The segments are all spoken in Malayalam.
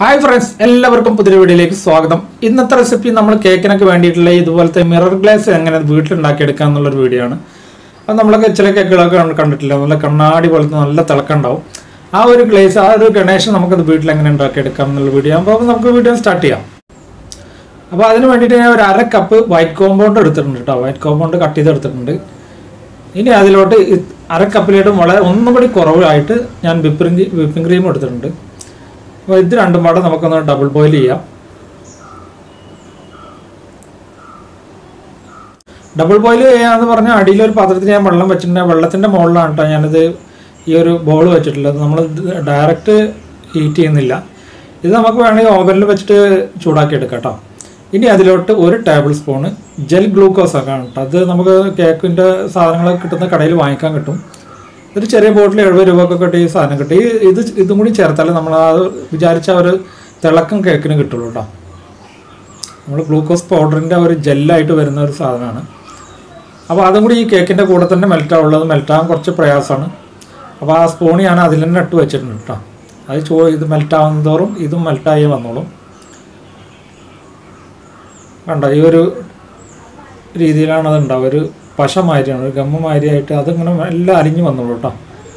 ഹായ് ഫ്രണ്ട്സ് എല്ലാവർക്കും പുതിയ വീഡിയോയിലേക്ക് സ്വാഗതം ഇന്നത്തെ റെസിപ്പി നമ്മൾ കേക്കിനൊക്കെ വേണ്ടിയിട്ടുള്ള ഇതുപോലത്തെ മിറർ ഗ്ലാസ് എങ്ങനെ വീട്ടിലുണ്ടാക്കിയെടുക്കുക എന്നുള്ളൊരു വീഡിയോ ആണ് അത് നമ്മളൊക്കെ ചില കേക്കുകളൊക്കെ കണ്ട് കണ്ടിട്ടില്ല നല്ല കണ്ണാടി പോലത്തെ നല്ല തിളക്കണ്ടാവും ആ ഒരു ഗ്ലേസ് ആ ഒരു ഗണേശൻ നമുക്കത് വീട്ടിൽ എങ്ങനെ ഉണ്ടാക്കിയെടുക്കാം എന്നുള്ള വീഡിയോ അപ്പോൾ നമുക്ക് വീഡിയോ സ്റ്റാർട്ട് ചെയ്യാം അപ്പോൾ അതിന് വേണ്ടിയിട്ട് ഞാൻ ഒരു അര കപ്പ് വൈറ്റ് കോമ്പൗണ്ട് എടുത്തിട്ടുണ്ട് കേട്ടോ വൈറ്റ് കോമ്പൗണ്ട് കട്ട് ചെയ്ത് എടുത്തിട്ടുണ്ട് ഇനി അതിലോട്ട് ഇ- അര കപ്പിലോട്ട് വളരെ ഒന്നും കൂടി കുറവായിട്ട് ഞാൻ വിപ്പിംഗ് വിപ്പിംഗ് ക്രീം എടുത്തിട്ടുണ്ട് അപ്പോൾ ഇത് രണ്ടും പാടെ നമുക്കൊന്ന് ഡബിൾ ബോയിൽ ചെയ്യാം ഡബിൾ ബോയിൽ ചെയ്യാന്ന് പറഞ്ഞാൽ അടിയിലൊരു പാത്രത്തിൽ ഞാൻ വെള്ളം വെച്ചിട്ടുണ്ട് വെള്ളത്തിൻ്റെ മുകളിലാണ് കേട്ടോ ഞാനിത് ഈ ഒരു ബോൾ വെച്ചിട്ടുള്ളത് നമ്മൾ ഡയറക്റ്റ് ഹീറ്റ് ചെയ്യുന്നില്ല ഇത് നമുക്ക് വേണമെങ്കിൽ ഓവനിൽ വെച്ചിട്ട് ചൂടാക്കി എടുക്കാം കേട്ടോ ഇനി അതിലോട്ട് ഒരു ടേബിൾ സ്പൂണ് ജെൽ ഗ്ലൂക്കോസ് ഒക്കെ ആണ് കേട്ടോ അത് നമുക്ക് കേക്കിൻ്റെ സാധനങ്ങൾ കിട്ടുന്ന കടയിൽ വാങ്ങിക്കാൻ കിട്ടും ഒരു ചെറിയ ബോട്ടിൽ എഴുപത് രൂപക്കൊക്കെ കിട്ടി ഈ സാധനം കിട്ടി ഈ ഇത് ഇതും കൂടി ചേർത്താലേ നമ്മൾ ആ വിചാരിച്ച ആ ഒരു തിളക്കം കേക്കിന് കിട്ടുള്ളൂ കേട്ടോ നമ്മൾ ഗ്ലൂക്കോസ് പൗഡറിൻ്റെ ഒരു ജെല്ലായിട്ട് വരുന്ന ഒരു സാധനമാണ് അപ്പോൾ അതും കൂടി ഈ കേക്കിൻ്റെ കൂടെ തന്നെ മെൽറ്റ് ആവുള്ളത് മെൽറ്റ് ആവാൻ കുറച്ച് പ്രയാസമാണ് അപ്പോൾ ആ സ്പൂൺ ഞാൻ അതിൽ തന്നെ ഇട്ട് വെച്ചിട്ടുണ്ട് കേട്ടോ അത് ചോ ഇത് മെൽറ്റ് ആവുന്നതോറും ഇതും മെൽറ്റായി വന്നോളും കണ്ടോ ഈ ഒരു രീതിയിലാണ് അത് ഉണ്ടാവുക ഒരു പശ മാതിരിയാണ് ഒരു ഗമ്മ മാതിരിയായിട്ട് അതിങ്ങനെ എല്ലാം അലിഞ്ഞു വന്നോളൂ കേട്ടോ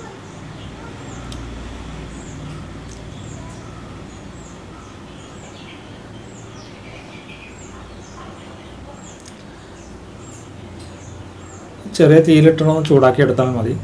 ചെറിയ തീയിലിട്ടൊന്ന് ചൂടാക്കി എടുത്താൽ മതി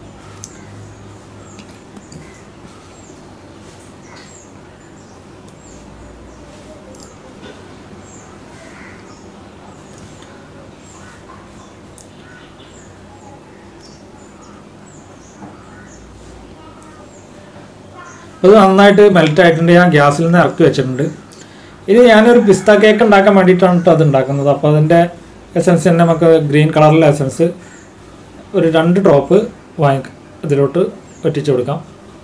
അത് നന്നായിട്ട് മെൽറ്റ് ആയിട്ടുണ്ട് ഞാൻ ഗ്യാസിൽ നിന്ന് ഇറക്കി വെച്ചിട്ടുണ്ട് ഇനി ഞാനൊരു പിസ്ത കേക്ക് ഉണ്ടാക്കാൻ വേണ്ടിയിട്ടാണ് കേട്ടോ അത് ഉണ്ടാക്കുന്നത് അപ്പോൾ അതിൻ്റെ എസൻസ് തന്നെ നമുക്ക് ഗ്രീൻ കളറിലെ എസൻസ് ഒരു രണ്ട് ഡ്രോപ്പ് വാങ്ങി ഇതിലോട്ട് വെറ്റിച്ച് കൊടുക്കാം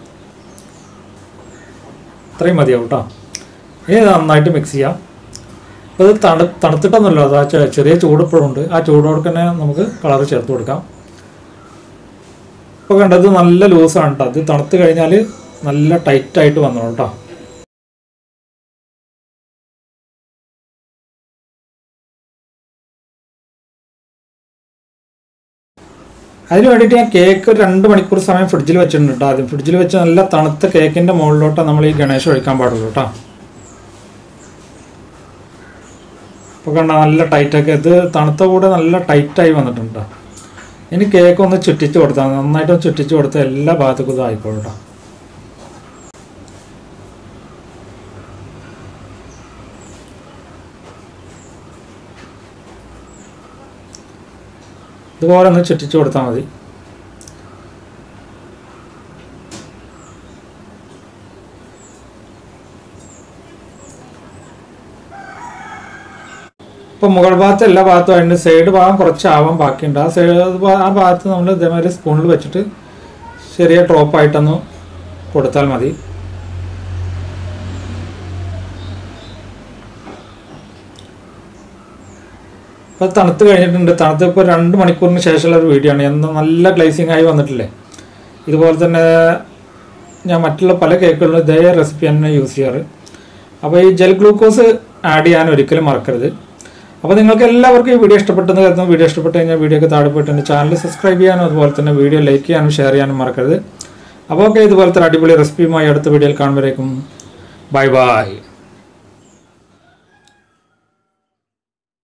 ഇത്രയും മതിയാവും കേട്ടോ ഇനി ഇത് നന്നായിട്ട് മിക്സ് ചെയ്യാം അപ്പോൾ ഇത് തണു തണുത്തിട്ടൊന്നുമില്ല അത് ആ ചെ- ചെറിയ ചൂട് ഇപ്പോഴും ഉണ്ട് ആ ചൂടോടെ തന്നെ നമുക്ക് കളർ ചേർത്ത് കൊടുക്കാം ഇപ്പോൾ കണ്ടത് നല്ല ലൂസാണ് കേട്ടോ അത് തണുത്ത് കഴിഞ്ഞാൽ നല്ല ടൈറ്റായിട്ട് വന്നോളൂ കേട്ടോ അതിന് വേണ്ടിയിട്ട് ഞാൻ കേക്ക് ഒരു രണ്ട് മണിക്കൂർ സമയം ഫ്രിഡ്ജിൽ വെച്ചിട്ടുണ്ട് കേട്ടോ ആദ്യം ഫ്രിഡ്ജിൽ വെച്ച് നല്ല തണുത്ത കേക്കിൻ്റെ മുകളിലോട്ട് നമ്മൾ ഈ ഗണേശം ഒഴിക്കാൻ പാടുള്ളൂ കേട്ടോ ഇപ്പോൾ കണ്ട നല്ല ടൈറ്റൊക്കെ ഇത് തണുത്ത കൂടെ നല്ല ടൈറ്റായി വന്നിട്ടുണ്ട് ട്ടോ. ഇനി കേക്ക് ഒന്ന് ചുറ്റിച്ച് കൊടുത്താൽ മതി. നന്നായിട്ട് ഒന്ന് ചുറ്റിച്ച് കൊടുത്താൽ എല്ലാ ഭാഗത്തേക്കും ഇത് ആയിക്കോളൂ കേട്ടോ ഇതുപോലെ ഒന്ന് ചുറ്റിച്ച് കൊടുത്താൽ മതി ഇപ്പം മുകൾ ഭാഗത്ത് എല്ലാ ഭാഗത്തും അതിൻ്റെ സൈഡ് ഭാഗം കുറച്ച് ആവാൻ ബാക്കിയുണ്ട് ആ സൈഡ് ആ ഭാഗത്ത് നമ്മൾ ഇതേമാതിരി സ്പൂണിൽ വെച്ചിട്ട് ചെറിയ ഡ്രോപ്പായിട്ടൊന്ന് കൊടുത്താൽ മതി അപ്പോൾ തണുത്ത് കഴിഞ്ഞിട്ടുണ്ട് തണുത്ത് ഇപ്പോൾ രണ്ട് മണിക്കൂറിന് ശേഷമുള്ള ഒരു വീഡിയോ ആണ് എന്ന് നല്ല ഗ്ലേസിങ് ആയി വന്നിട്ടില്ലേ ഇതുപോലെ തന്നെ ഞാൻ മറ്റുള്ള പല കേക്കുകളിലും ഇതേ റെസിപ്പി തന്നെ യൂസ് ചെയ്യാറ് അപ്പോൾ ഈ ജെൽ ഗ്ലൂക്കോസ് ആഡ് ചെയ്യാൻ ഒരിക്കലും മറക്കരുത് അപ്പോൾ നിങ്ങൾക്ക് എല്ലാവർക്കും ഈ വീഡിയോ ഇഷ്ടപ്പെട്ടെന്ന് കരുതുന്നു വീഡിയോ ഇഷ്ടപ്പെട്ട് കഴിഞ്ഞാൽ വീഡിയോക്ക് താഴെ പോയിട്ട് എൻ്റെ ചാനൽ സബ്സ്ക്രൈബ് ചെയ്യാനും അതുപോലെ തന്നെ വീഡിയോ ലൈക്ക് ചെയ്യാനും ഷെയർ ചെയ്യാനും മറക്കരുത് അപ്പോൾ ഓക്കെ ഇതുപോലത്തെ അടിപൊളി റെസിപ്പിയുമായി അടുത്ത വീഡിയോയിൽ കാണുമ്പോഴേക്കും ബൈ ബൈ